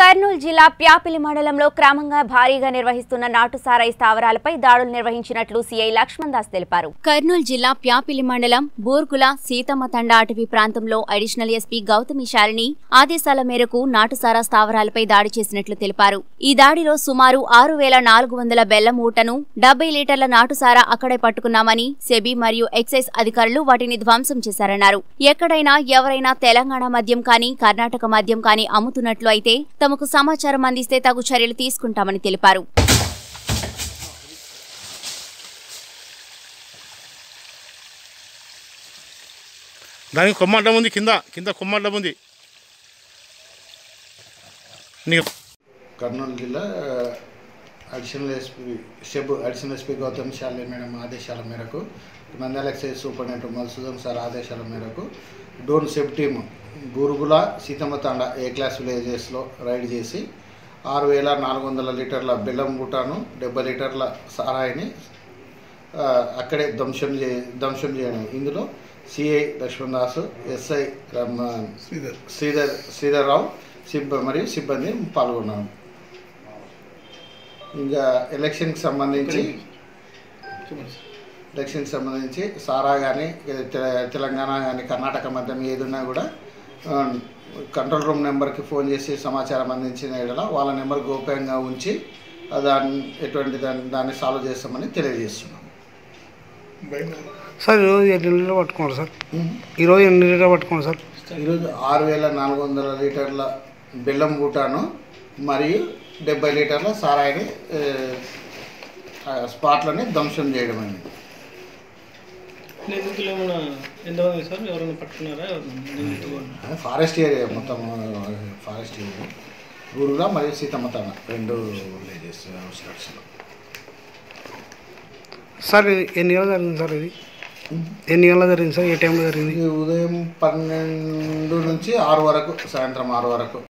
కర్నూలు జిల్లా ప్యాపిలి మండలంలో క్రమంగా భారీగా నిర్వహిస్తున్న నాటుసారాయి స్థావరాలపై దాడులు నిర్వహించినట్లు సీఐ లక్ష్మణ్ దాస్ తెలిపారు కర్నూలు జిల్లా ప్యాపిలి మండలం బూర్గుల సీతమ్మ తండ అటవీ ప్రాంతంలో అడిషనల్ ఎస్పీ గౌతమి శాలిని ఆదేశాల మేరకు నాటుసారా స్థావరాలపై దాడి చేసినట్లు తెలిపారు ఈ దాడిలో సుమారు ఆరు వేల నాలుగు వందల బెల్లం ఊటను డెబ్బై లీటర్ల నాటుసారా అక్కడే పట్టుకున్నామని సెబీ మరియు ఎక్సైజ్ అధికారులు వాటిని ధ్వంసం చేశారన్నారు ఎక్కడైనా ఎవరైనా తెలంగాణ మద్యం కానీ కర్ణాటక మద్యం కానీ అమ్ముతున్నట్లు అయితే తమకు సమాచారం అందిస్తే తగు చర్యలు తీసుకుంటామని తెలిపారు దానికి కొమ్మడ్డం ఉంది కింద కింద కొమ్మడ్డం ఉంది నీ కర్నూలు జిల్లా additional SP SEB additional SP Gautam Shali madam ఆదేశాల మేరకు Nandyal excise superintendent Madhusudan sir ఆదేశాల మేరకు Dhone SEB team Burugula Seethamma Thanda A class విలేజెస్లో రైడ్ చేసి ఆరు వేల నాలుగు వందల లీటర్ల బెల్లం బూటాను డెబ్బై లీటర్ల సారాయిని ఆ, అక్కడే ధ్వంసం చే ధ్వంసం చేయడం ఇందులో సిఐ లక్ష్మణ్ దాస్ ఎస్ఐ రమ- శ్రీధర్ శ్రీధర్ రావు సిబ్బ మరియు సిబ్బంది పాల్గొన్నాను ఇంకా ఎలక్షన్కి సంబంధించి ఎలక్షన్కి సంబంధించి సారా కానీ తెలంగాణ కానీ కర్ణాటక మధ్యం ఏదున్నా కూడా ఆ, కంట్రోల్ రూమ్ నెంబర్కి ఫోన్ చేసి సమాచారం అందించిన ఎడల వాళ్ళ నెంబర్ గోప్యంగా ఉంచి ఆ దాన్ని ఎటువంటి దాన్ని దాన్ని సాల్వ్ చేస్తామని తెలియజేస్తున్నాం సార్ ఈరోజు ఎన్ని లీటర్ పట్టుకున్నారు సార్ ఈరోజు ఎన్ని లీటర్ పట్టుకున్నారు సార్ ఈరోజు ఆరు వేల నాలుగు వందల లీటర్ల బెల్లం బూటాను మరియు డెబ్బై లీటర్ల సారాయిని ఏ, ఆ స్పాట్లని ధ్వంసం చేయడం అయింది నిందితులు ఏమైనా ఎంతమంది సార్ ఎవరైనా పట్టుకున్నారా నిందితులు ఫారెస్ట్ ఏరియా మొత్తం ఫారెస్ట్ ఏరియా ఊరుగా మరియు సీతమ్మతాన రెండు విలేజెస్ అవుట్స్కట్స్లో సార్ ఇది ఎన్ని గంటల జరిగింది సార్ ఇది ఎన్ని గంటల జరిగింది సార్ ఏ టైంలో జరిగింది ఇది ఉదయం పన్నెండు నుంచి ఆరు వరకు సాయంత్రం ఆరు వరకు